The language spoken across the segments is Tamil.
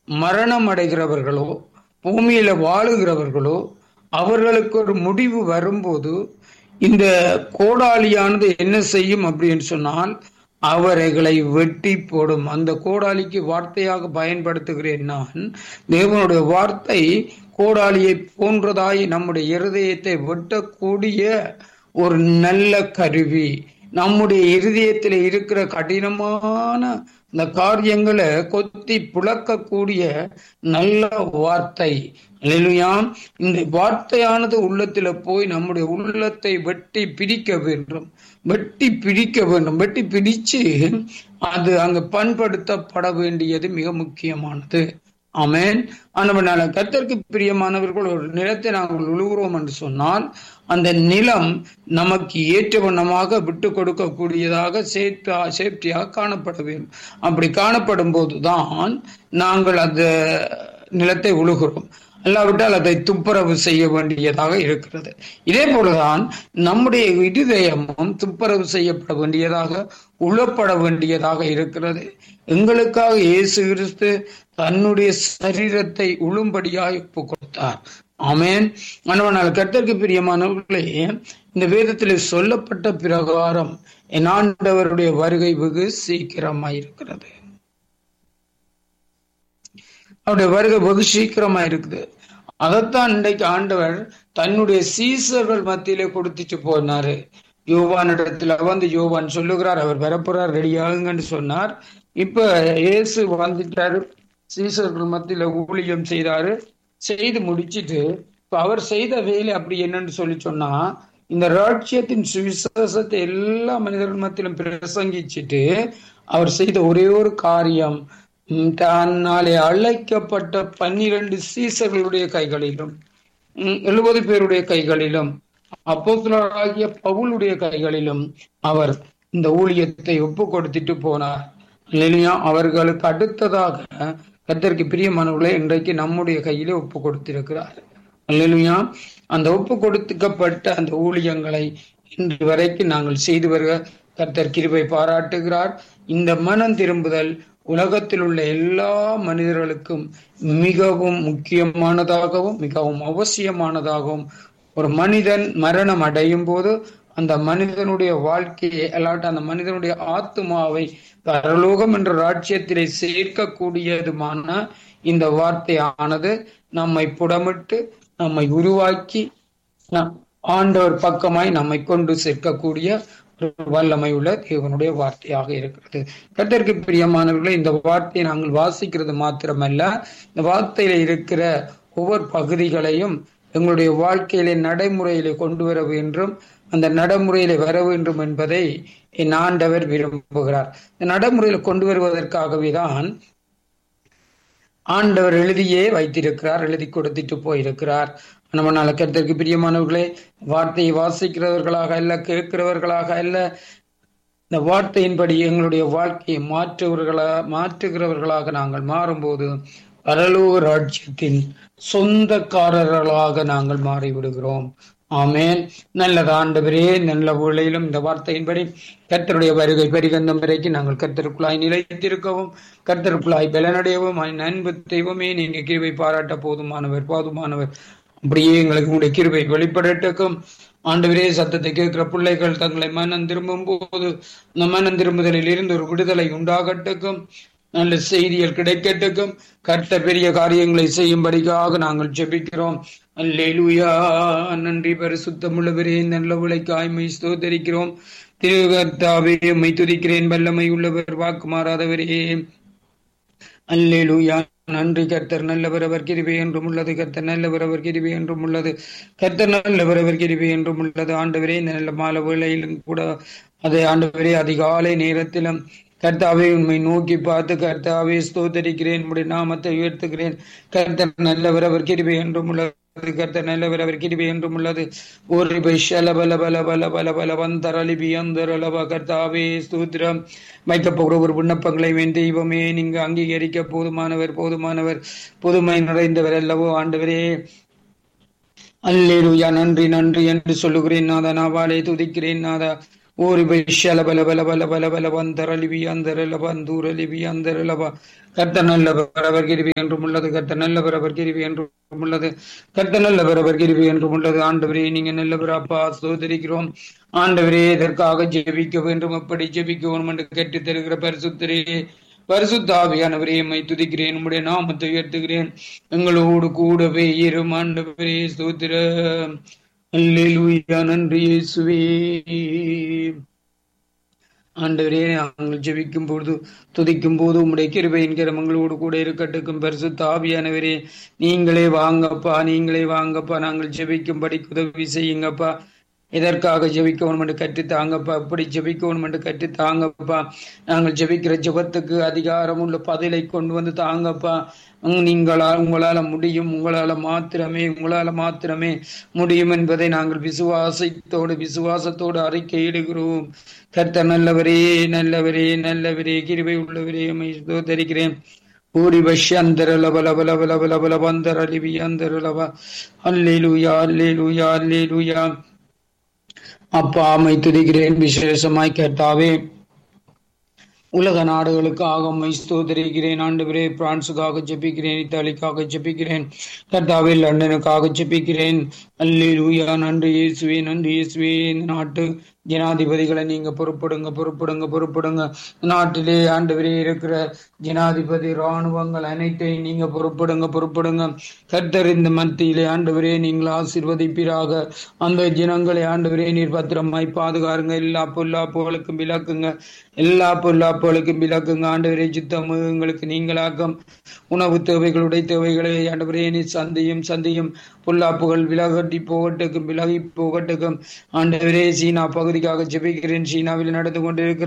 மரணம் அடைகிறவர்களோ பூமியில வாழுகிறவர்களோ அவர்களுக்கு ஒரு முடிவு வரும்போது இந்த கோடாலியானது என்ன செய்யும் அப்படின்னு சொன்னால் அவர்களை வெட்டி போடும் அந்த கோடாலிக்கு வார்த்தையாக பயன்படுத்துகிறேன் நான் தேவனுடைய வார்த்தை கோடாலியை போன்றதாய் நம்முடைய இருதயத்தை வெட்டக்கூடிய ஒரு நல்ல கருவி நம்முடைய இருதயத்தில் இருக்கிற கடினமான இந்த காரியங்களை கொத்தி புழக்கக்கூடிய நல்ல வார்த்தை இல்லையாம் இந்த வார்த்தையானது உள்ளத்துல போய் நம்முடைய உள்ளத்தை வெட்டி பிரிக்க வேண்டும் வெட்டி பிரிக்க வேண்டும் வெட்டி பிடிச்சு அது அங்க பண்படுத்தப்பட வேண்டியது மிக முக்கியமானது ஆமேன் ஆனவனால கத்தருக்கு பிரியமானவர்கள் ஒரு நிலத்தை நாங்கள் உழுகிறோம் என்று சொன்னால் அந்த நிலம் நமக்கு ஏற்ற வண்ணமாக விட்டு கொடுக்கக்கூடியதாக சேஃப்டியா சேஃப்டியாக காணப்பட வேண்டும் அப்படி காணப்படும் போதுதான் நாங்கள் அந்த நிலத்தை உழுகிறோம் அல்லாவிட்டால் அதை துப்புரவு செய்ய வேண்டியதாக இருக்கிறது இதே போலதான் நம்முடைய இருதயமும் துப்புரவு செய்யப்பட வேண்டியதாக உழப்பட வேண்டியதாக இருக்கிறது எங்களுக்காக இயேசு கிறிஸ்து தன்னுடைய சரீரத்தை உளும்படியாய் ஒப்பு கொடுத்தார் ஆமேன் மனவனால் கத்தருக்கு பிரியமானவர்களே இந்த வேதத்தில் சொல்லப்பட்ட பிரகாரம் என் ஆண்டவருடைய வருகை வெகு சீக்கிரமாயிருக்கிறது அவருடைய வருகை வெகு சீக்கிரமா இருக்குது அதைத்தான் இன்றைக்கு ஆண்டவர் தன்னுடைய சீசர்கள் மத்தியிலே கொடுத்துட்டு போனாரு யோவான் இடத்துல வந்து யோவான் சொல்லுகிறார் அவர் வரப்போறார் ரெடி ஆகுங்கன்னு சொன்னார் இப்ப இயேசு வந்துட்டாரு சீசர்கள் மத்தியில ஊழியம் செய்தாரு செய்து முடிச்சிட்டு இப்ப அவர் செய்த வேலை அப்படி என்னன்னு சொல்லி சொன்னா இந்த ராட்சியத்தின் சுவிசேஷத்தை எல்லா மனிதர்கள் மத்தியிலும் பிரசங்கிச்சுட்டு அவர் செய்த ஒரே ஒரு காரியம் தன்னாலே அழைக்கப்பட்ட பன்னிரண்டு சீசர்களுடைய கைகளிலும் எழுபது பேருடைய கைகளிலும் அப்போஸ்தலராகிய பவுலுடைய கைகளிலும் அவர் இந்த ஊழியத்தை ஒப்பு கொடுத்துட்டு போனார் இல்லையா அவர்களுக்கு அடுத்ததாக கத்தருக்கு பிரியமானவர்களை இன்றைக்கு நம்முடைய கையிலே ஒப்பு கொடுத்திருக்கிறார் இல்லையா அந்த ஒப்பு கொடுத்துக்கப்பட்ட அந்த ஊழியங்களை இன்று வரைக்கும் நாங்கள் செய்து வருக கர்த்தர் கிருபை பாராட்டுகிறார் இந்த மனம் திரும்புதல் உலகத்தில் உள்ள எல்லா மனிதர்களுக்கும் மிகவும் முக்கியமானதாகவும் மிகவும் அவசியமானதாகவும் ஒரு மனிதன் மரணம் அடையும் போது அந்த மனிதனுடைய வாழ்க்கையை அல்லாட்ட அந்த மனிதனுடைய ஆத்மாவை பரலோகம் என்ற ராட்சியத்திலே சேர்க்கக்கூடியதுமான இந்த வார்த்தையானது நம்மை புடமிட்டு நம்மை உருவாக்கி ஆண்டவர் பக்கமாய் நம்மை கொண்டு சேர்க்கக்கூடிய வல்லமை உள்ள தேவனுடைய வார்த்தையாக இருக்கிறது கத்தருக்கு பிரியமானவர்களை இந்த வார்த்தையை நாங்கள் வாசிக்கிறது மாத்திரமல்ல இந்த வார்த்தையில இருக்கிற ஒவ்வொரு பகுதிகளையும் எங்களுடைய வாழ்க்கையிலே நடைமுறையிலே கொண்டு வர வேண்டும் அந்த நடைமுறையில வர வேண்டும் என்பதை என் ஆண்டவர் விரும்புகிறார் இந்த நடைமுறையில கொண்டு வருவதற்காகவே தான் ஆண்டவர் எழுதியே வைத்திருக்கிறார் எழுதி கொடுத்துட்டு போயிருக்கிறார் நம்ம நலக்கத்திற்கு பிரியமானவர்களே வார்த்தையை வாசிக்கிறவர்களாக அல்ல கேட்கிறவர்களாக அல்ல இந்த வார்த்தையின்படி எங்களுடைய வாழ்க்கையை மாற்றுவர்களா மாற்றுகிறவர்களாக நாங்கள் மாறும்போது பரலோக ராஜ்யத்தின் சொந்தக்காரர்களாக நாங்கள் மாறிவிடுகிறோம் ஆமேன் நல்லது ஆண்டவரே நல்ல ஊழையிலும் இந்த வார்த்தையின்படி கர்த்தருடைய வருகை பெருகந்தம் வரைக்கும் நாங்கள் கர்த்தருக்குள்ளாய் நிலைத்திருக்கவும் கர்த்தருக்குள்ளாய் பலனடையவும் நண்பு தெய்வமே நீங்க கிருவை பாராட்ட போதுமானவர் போதுமானவர் அப்படியே எங்களுக்கு உங்களுடைய கிருவை வெளிப்படட்டுக்கும் ஆண்டவரே சத்தத்தை கேட்கிற பிள்ளைகள் தங்களை மனம் திரும்பும் போது இந்த மனம் திரும்புதலில் இருந்து ஒரு விடுதலை உண்டாகட்டுக்கும் நல்ல செய்திகள் கிடைக்கட்டுக்கும் கர்த்த பெரிய காரியங்களை செய்யும்படிக்காக நாங்கள் ஜெபிக்கிறோம் அல்லேலுயா நன்றி பரிசுத்தமுள்ளவரே நல்ல உழைக்காய்மை ஸ்தோத்தரிக்கிறோம் திருகர்த்தாவே உம்மை துதிக்கிறேன் வல்லமை உள்ளவர் வாக்கு மாறாதவரே அல்லேலுயா நன்றி கர்த்தர் நல்லவர் அவர் கிருபை என்றும் உள்ளது கர்த்தர் நல்லவர் அவர் கிருபை என்றும் உள்ளது கர்த்தர் நல்லவர் அவர் கிருபை என்றும் உள்ளது ஆண்டவரே இந்த நல்ல மாலை வேளையிலும் கூட அதை ஆண்டவரே அதிகாலை நேரத்திலும் கர்த்தாவே உண்மை நோக்கி பார்த்து கர்த்தாவே ஸ்தோத்தரிக்கிறேன் உடைய நாமத்தை உயர்த்துகிறேன் கர்த்தர் நல்லவர் அவர் கிருபை என்றும் உள்ளது கர்த்தர் நல்லவர் அவர் கிருபை என்றும் உள்ளது ஒரு பல பல பல பல பல பல வந்தரளி பியந்தரளவ கர்த்தாவே ஸ்தோத்திரம் வைக்கப்போகிற ஒரு விண்ணப்பங்களை வேன் தெய்வமே நீங்க அங்கீகரிக்க போதுமானவர் போதுமானவர் புதுமை நிறைந்தவர் அல்லவோ ஆண்டவரே அல்லேலுயா நன்றி நன்றி என்று சொல்லுகிறேன் நாதா நாவாலே துதிக்கிறேன் நாதா ஓரி பல பல பல பல பல பல வந்தரலிவி அந்தரலப அந்தூரலிவி அந்தரலப கர்த்தர் நல்லவர் அவர் கிருபை என்றும் உள்ளது கர்த்தர் நல்லவர் அவர் கிருபை என்றும் உள்ளது கர்த்தர் நல்லவர் அவர் கிருபை என்றும் உள்ளது ஆண்டவரே நீங்க நல்லவர் அப்பா சோதரிக்கிறோம் ஆண்டவரே இதற்காக ஜெபிக்க வேண்டும் அப்படி ஜெபிக்க வேண்டும் என்று கேட்டுத் தருகிற பரிசுத்தரே பரிசுத்தாவியானவரே எம்மை துதிக்கிறேன் உம்முடைய நாமத்தை உயர்த்துகிறேன் எங்களோடு கூடவே இரும் ஆண்டவரே சோத்திர அல்லேலூயா நன்றி இயேசுவே ஆண்டவரே நாங்கள் ஜெபிக்கும் பொழுது துதிக்கும் போது உம்முடைய கிருபையின் கிரமங்களோடு கூட இருக்கட்டுக்கும் பரிசு தாவியானவரே நீங்களே வாங்கப்பா நீங்களே வாங்கப்பா நாங்கள் ஜெபிக்கும்படி உதவி செய்யுங்கப்பா இதற்காக ஜெபிக்கணும் என்று கற்று தாங்கப்பா எப்படி ஜெபிக்கணும் என்று கற்று தாங்கப்பா நாங்கள் ஜெபிக்கிற ஜெபத்துக்கு அதிகாரம் உள்ள பதிலை கொண்டு வந்து தாங்கப்பா நீங்களால் உங்களால முடியும் உங்களால மாத்திரமே உங்களால மாத்திரமே முடியும் என்பதை நாங்கள் விசுவாசத்தோடு விசுவாசத்தோடு அறிக்கையிடுகிறோம் கர்த்தர் நல்லவரே நல்லவரே நல்லவரே கிருபை உள்ளவரே தரிக்கிறேன் பூரி பஷ்யந்தர லப லப லப லப லப லபந்தர லிபி அந்தர லப அல்லேலூயா அல்லேலூயா அல்லேலூயா அப்பா அம்மை துதிக்கிறேன் விசேஷமாய் கேட்டாவே உலக நாடுகளுக்காக மை ஸ்தோதரிக்கிறேன் ஆண்டு பிரான்சுக்காக ஜெபிக்கிறேன் இத்தாலிக்காக ஜெபிக்கிறேன் கர்த்தாவே லண்டனுக்காக ஜெபிக்கிறேன் அல்லே லூயா நன்றி இயேசுவே நன்றி இயேசுவே இந்த நாட்டு ஜனாதிபதிகளை நீங்க பொறுப்படுங்க பொறுப்படுங்க பொறுப்படுங்க நாட்டிலே ஆண்டவரே இருக்கிற ஜனாதிபதி ராணுவங்கள் அனைத்தையும் நீங்க பொறுப்படுங்க பொறுப்படுங்க கர்த்தர் இந்த மத்தியிலே ஆண்டவரே நீங்கள் ஆசிர்வதிப்பீராக அந்த ஜனங்களை ஆண்டவரே நீர் பத்திரமாய் பாதுகாருங்க எல்லா பொல்லாப்புகளுக்கும் விளக்குங்க எல்லா பொல்லாப்புகளுக்கும் விளக்குங்க ஆண்டவரே சுத்தம் எங்களுக்கு நீங்களாக்கம் உணவு தேவைகளுடைய தேவைகளை ஆண்டவரே நீ சந்தையும் சந்தையும் பொல்லாப்புகள் விலகட்டி போகட்டுக்கும் விலகி போகட்டுக்கும் ஆண்டவரே சீனா பகுதிக்காக ஜெபிக்கிறேன் சீனாவில் நடந்து கொண்டிருக்கிற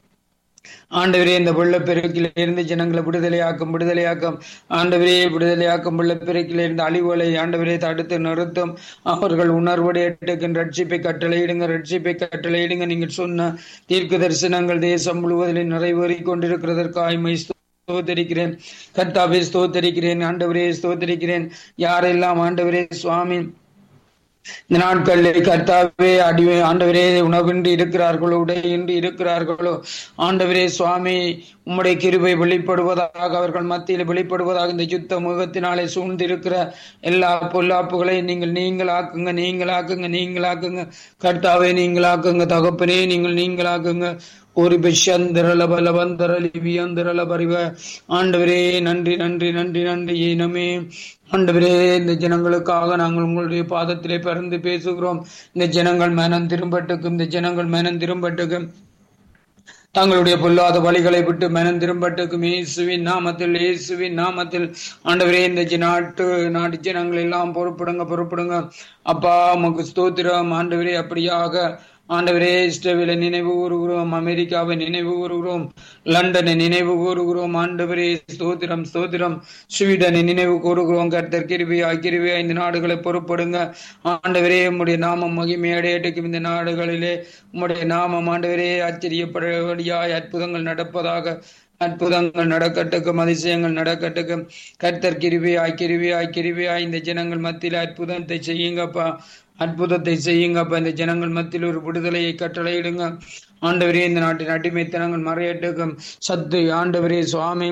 ஆண்டவரே இந்த வெள்ளப்பெருக்கில இருந்து ஜனங்களை விடுதலையாக்கும் விடுதலையாக்கும் ஆண்டவரே விடுதலையாக்கும் வெள்ளப்பெருக்கில இருந்து அழிவுகளை ஆண்டவரே தடுத்து நிறுத்தும் அவர்கள் உணர்வுடைய ரட்சிப்பை கட்டளையிடுங்க ரட்சிப்பை கட்டளையிடுங்க நீங்கள் சொன்ன தீர்க்க தரிசனங்கள் தேசம் முழுவதிலும் நிறைவேறி கொண்டிருக்கிறதற்காய் ஸ்தோத்தரிக்கிறேன் கர்த்தாவே ஸ்தோத்தரிக்கிறேன் ஆண்டவரே ஸ்தோத்தரிக்கிறேன் யாரெல்லாம் ஆண்டவரே சுவாமி இந்த நாட்களில் கர்த்தாவே அடி ஆண்டவரே உணவின்றி இருக்கிறார்களோ உடையின்றி இருக்கிறார்களோ ஆண்டவரே சுவாமி உம்முடைய கிருபை வெளிப்படுவதாக அவர்கள் மத்தியில் வெளிப்படுவதாக இந்த யுத்த முகத்தினாலே சூழ்ந்திருக்கிற எல்லா பொல்லாப்புகளையும் நீங்கள் நீங்களாக்குங்க நீங்களாக்குங்க நீங்களாக்குங்க கர்த்தாவே நீங்களாக்குங்க தகப்பனே நீங்கள் நீங்களாக்குங்க ஒரு பெஷந்தரல பலவந்தர லிபியந்தரல பரிவ ஆண்டவரே நன்றி நன்றி நன்றி நன்றி இனமே ஆண்டவரே இந்த ஜனங்களுக்காக நாங்கள் உங்களுடைய பாதத்திலே பிறந்து பேசுகிறோம் இந்த ஜனங்கள் மனம் திரும்பட்டுக்கும் இந்த ஜனங்கள் மனம் திரும்பட்டுக்கும் தங்களுடைய பொல்லாத வழிகளை விட்டு மனம் திரும்பட்டுக்கும் இயேசுவின் நாமத்தில் இயேசுவின் நாமத்தில் ஆண்டவரே இந்த நாட்டு நாட்டு ஜனங்கள் எல்லாம் பொறுப்படுங்க பொறுப்படுங்க அப்பா உமக்கு ஸ்தோத்திரம் ஆண்டவரே அப்படியாக ஆண்டவரே இஸ்ரேவில நினைவு கூறுகிறோம் அமெரிக்காவை நினைவு கூறுகிறோம் லண்டனை நினைவு கூறுகிறோம் ஆண்டவரே ஸ்தோத்திரம் ஸ்தோத்திரம் ஸ்வீடனை நினைவு கூறுகிறோம் கர்த்தர் கிருபியா கிருபியா இந்த நாடுகளை பொறுப்படுங்க ஆண்டவரே உம்முடைய நாமம் மகிமையடையட்டுக்கும் இந்த நாடுகளிலே உம்முடைய நாமம் ஆண்டவரே ஆச்சரியப்படபடியாய் அற்புதங்கள் நடப்பதாக அற்புதங்கள் நடக்கட்டுக்கும் அதிசயங்கள் நடக்கட்டுக்கும் கர்த்தர் கிருபியாய் கிருபியாய் கிருபியாய் இந்த ஜனங்கள் மத்தியில் அற்புதத்தை செய்யுங்கப்பா அற்புதத்தை செய்யுங்கப்பா இந்த ஜனங்கள் மத்தியில் ஒரு விடுதலையை கட்டளையிடுங்க ஆண்டவரே இந்த நாட்டின் அடிமைத்தனங்கள் மறையட்டுக்கும் சத்து ஆண்டவரே சுவாமி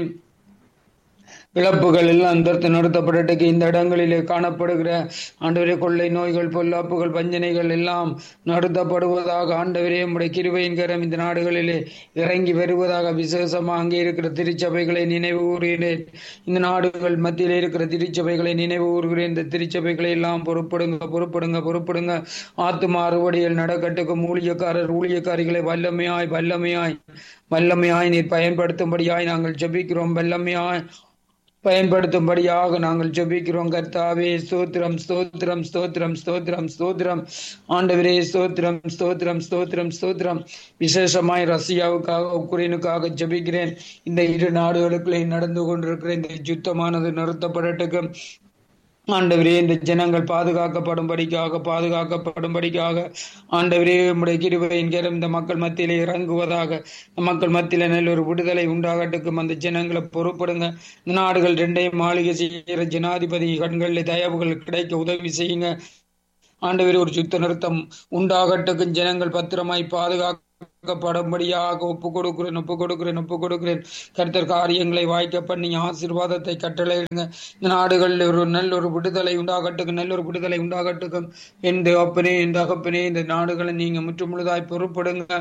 இழப்புகள் எல்லாம் தடுத்து நிறுத்தப்பட்டு இந்த இடங்களிலே காணப்படுகிற ஆண்டவரே கொள்ளை நோய்கள் பொல்லாப்புகள் வஞ்சனைகள் எல்லாம் நிறுத்தப்படுவதாக ஆண்டவரே உடைய கிருபையின் கரம் இந்த நாடுகளிலே இறங்கி வருவதாக விசேஷமாக அங்கே இருக்கிற திருச்சபைகளை நினைவு கூறுகிறேன் இந்த நாடுகள் மத்தியில் இருக்கிற திருச்சபைகளை நினைவு கூறுகிறேன் இந்த திருச்சபைகளை எல்லாம் பொறுப்படுங்க பொறுப்படுங்க பொறுப்படுங்க ஆத்துமா அறுவடையில் நடக்கட்டுக்கும் ஊழியக்காரர் ஊழியக்காரிகளை வல்லமையாய் வல்லமையாய் வல்லமையாய் நீர் பயன்படுத்தும்படியாய் நாங்கள் ஜபிக்கிறோம் வல்லமையாய் பயன்படுத்தும்படியாக நாங்கள் ஜெபிக்கிறோம் கர்த்தாவே ஸ்தோத்திரம் ஸ்தோத்திரம் ஸ்தோத்திரம் ஸ்தோத்திரம் ஸ்தோத்திரம் ஆண்டவரே ஸ்தோத்திரம் ஸ்தோத்திரம் ஸ்தோத்திரம் ஸ்தோத்திரம் விசேஷமாய் ரஷ்யாவுக்காக உக்ரைனுக்காக ஜெபிக்கிறேன் இந்த இரு நாடுகளுக்குள்ளே நடந்து கொண்டிருக்கிற இந்த யுத்தமானது நிறுத்தப்படட்டுக்கு ஆண்டவரே இந்த ஜனங்கள் பாதுகாக்கப்படும்படிக்காக பாதுகாக்கப்படும்படிக்காக ஆண்டவரே உம்முடைய கிருபையின் கரம் இந்த மக்கள் மத்தியிலே இறங்குவதாக இந்த மக்கள் மத்தியில நல்ல ஒரு விடுதலை உண்டாகட்டுக்கும் அந்த ஜனங்களை பொறுப்படுங்க இந்த நாடுகள் ரெண்டையும் மாளிகை செய்கிற ஜனாதிபதி கண்களில் தயவுகள் கிடைக்க உதவி செய்யுங்க ஆண்டவரே ஒரு சுத்த நிறுத்தம் உண்டாகட்டுக்கும் ஜனங்கள் பத்திரமாய் பாதுகாக்க உருவாக்கப்படும்படியாக ஒப்பு கொடுக்கிறேன் ஒப்பு கொடுக்கிறேன் ஒப்பு கொடுக்கிறேன் கர்த்தர் காரியங்களை வாய்க்க பண்ணி ஆசீர்வாதத்தை கட்டளையிடுங்க இந்த நாடுகளில் ஒரு நல்ல ஒரு விடுதலை உண்டாகட்டுக்கும் நல்ல ஒரு விடுதலை உண்டாகட்டுக்கும் என் அப்பனே என் தகப்பனே இந்த நாடுகளை நீங்க முற்று முழுதாய் பொறுப்படுங்க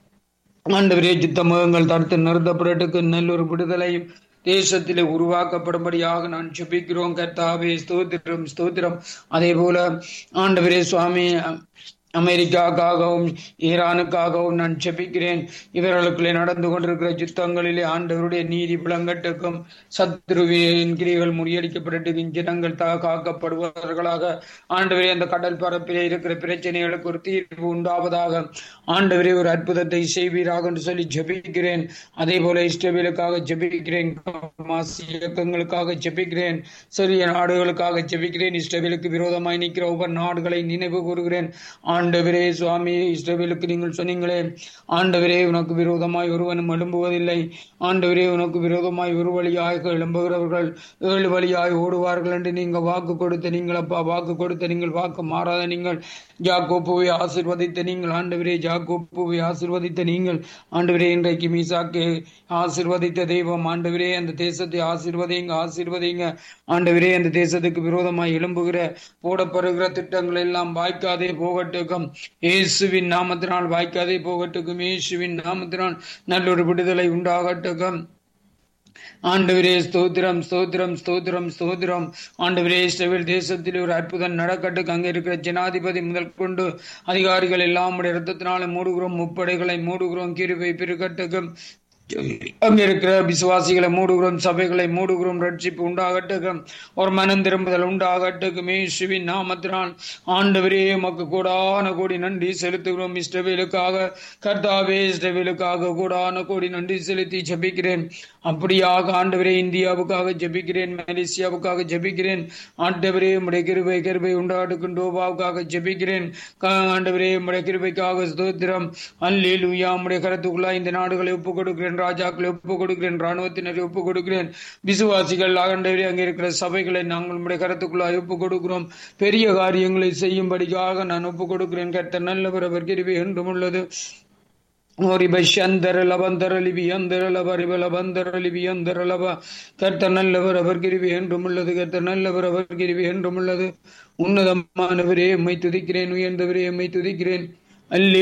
ஆண்டவரே யுத்த முகங்கள் தடுத்து நிறுத்தப்படட்டுக்கு நல்ல ஒரு விடுதலையும் தேசத்திலே உருவாக்கப்படும்படியாக நான் ஜெபிக்கிறோம் கர்த்தாவே ஸ்தோத்திரம் ஸ்தோத்திரம் அதே போல ஆண்டவரே சுவாமி அமெரிக்காவுக்காகவும் ஈரானுக்காகவும் நான் ஜெபிக்கிறேன் இவர்களுக்குள்ளே நடந்து கொண்டிருக்கிற யுத்தங்களிலே ஆண்டவருடைய நீதி விளங்கட்டுக்கும் சத்ருவின் கிரிகள் முறியடிக்கப்பட்டு ஜனங்கள் தா காக்கப்படுவார்களாக ஆண்டவரே அந்த கடல் பரப்பிலே இருக்கிற பிரச்சனைகளுக்கு ஒரு தீர்வு உண்டாவதாக ஆண்டவரே ஒரு அற்புதத்தை செய்வீராக என்று சொல்லி ஜெபிக்கிறேன் அதே போல இஷ்டவேலுக்காக ஜெபிக்கிறேன் மாசி இயக்கங்களுக்காக ஜெபிக்கிறேன் சிறிய நாடுகளுக்காக ஜெபிக்கிறேன் இஷ்டவேலுக்கு விரோதமாய் நிற்கிற ஒவ்வொரு நாடுகளை நினைவு கூறுகிறேன் ஆண்டவரே சுவாமி இஸ்ரவேலுக்கு நீங்கள் சொன்னீங்களே ஆண்டவரே உனக்கு விரோதமாய் ஒருவனும் எழும்புவதில்லை ஆண்டவரே உனக்கு விரோதமாய் ஒரு வழியாக எழும்புகிறவர்கள் ஏழு வழியாய் ஓடுவார்கள் என்று நீங்க வாக்கு கொடுத்த நீங்கள் அப்பா வாக்கு கொடுத்த நீங்கள் வாக்கு மாறாத நீங்கள் ஜாக்கோப்புவை ஆசிர்வதித்த நீங்கள் ஆண்டவரே ஜாக்கோப்புவை ஆசிர்வதித்த நீங்கள் ஆண்டவரே இன்றைக்கு மீசாக்கு ஆசிர்வதித்த தெய்வம் ஆண்டவரே அந்த தேசத்தை ஆசிர்வதிங்க ஆசிர்வதிங்க ஆண்டவரே அந்த தேசத்துக்கு விரோதமாய் எழும்புகிற போடப்படுகிற திட்டங்கள் எல்லாம் வாய்க்காதே போகட்டுக்கும் இயேசுவின் நாமத்தினால் வாய்க்காதே போகட்டுக்கும் இயேசுவின் நாமத்தினால் நல்லொரு விடுதலை உண்டாகட்டுக்கும் ஆண்டவரே ஸ்தோத்திரம் ஸ்தோத்திரம் ஸ்தோத்திரம் ஸ்தோத்திரம் ஆண்டவரே இஸ்ரவேல் தேசத்தில் ஒரு அற்புதம் நடக்கட்டுக்கு அங்கே இருக்கிற ஜனாதிபதி முதல் கொண்டு அதிகாரிகள் எல்லாம் உடைய ரத்தத்தினால மூடுகிறோம் முப்படைகளை மூடுகிறோம் கிருபை பெருகட்டுக்கும் அங்க இருக்கிற விசுவாசிகளை மூடுகிறோம் சபைகளை மூடுகிறோம் ரட்சிப்பு உண்டாகட்டுக்கும் ஒரு மனம் திரும்புதல் உண்டாகட்டுக்கும் இயேசுவின் நாமத்தினால் ஆண்டவரே உமக்கு கூடான கோடி நன்றி செலுத்துகிறோம் இஷ்டவேலுக்காக கர்த்தாவே இஷ்டவேலுக்காக கூடான கோடி நன்றி செலுத்தி ஜெபிக்கிறேன் அப்படியாக ஆண்டவரே இந்தியாவுக்காக ஜெபிக்கிறேன் மலேசியாவுக்காக ஜெபிக்கிறேன் ஆண்டவரே உடைய கிருபை கிருபை உண்டாடுக்கும் டோபாவுக்காக ஜெபிக்கிறேன் ஆண்டவரே உடைய கிருபைக்காக ஸ்தோத்திரம் அல்லேல் உயா உடைய கருத்துக்குள்ளா இந்த நாடுகளை ஒப்புக் கொடுக்கிறேன் ராஜாக்களை ஒப்புக் கொடுக்கிறேன் ராணுவத்தினரை ஒப்புக் கொடுக்கிறேன் விசுவாசிகள் ஆண்டவரே அங்கே இருக்கிற சபைகளை நாங்கள் உடைய கருத்துக்குள்ளாய் ஒப்புக் கொடுக்கிறோம் பெரிய காரியங்களை செய்யும்படிக்காக நான் ஒப்புக் கொடுக்கிறேன் கர்த்தர் நல்லவர் அவர் கிருபை என்றும் உள்ளது ஓரி பஷந்தர லபந்தர லிபி அந்தர லபரிப லபந்தர லிபி அந்தர லப கர்த்த நல்லவர் அவர் கிருவி என்றும் உள்ளது கர்த்த நல்லவர் அவர் கிருவி என்றும் உள்ளது உன்னதமானவரே எம்மை துதிக்கிறேன் உயர்ந்தவரே எம்மை துதிக்கிறேன் அல்லே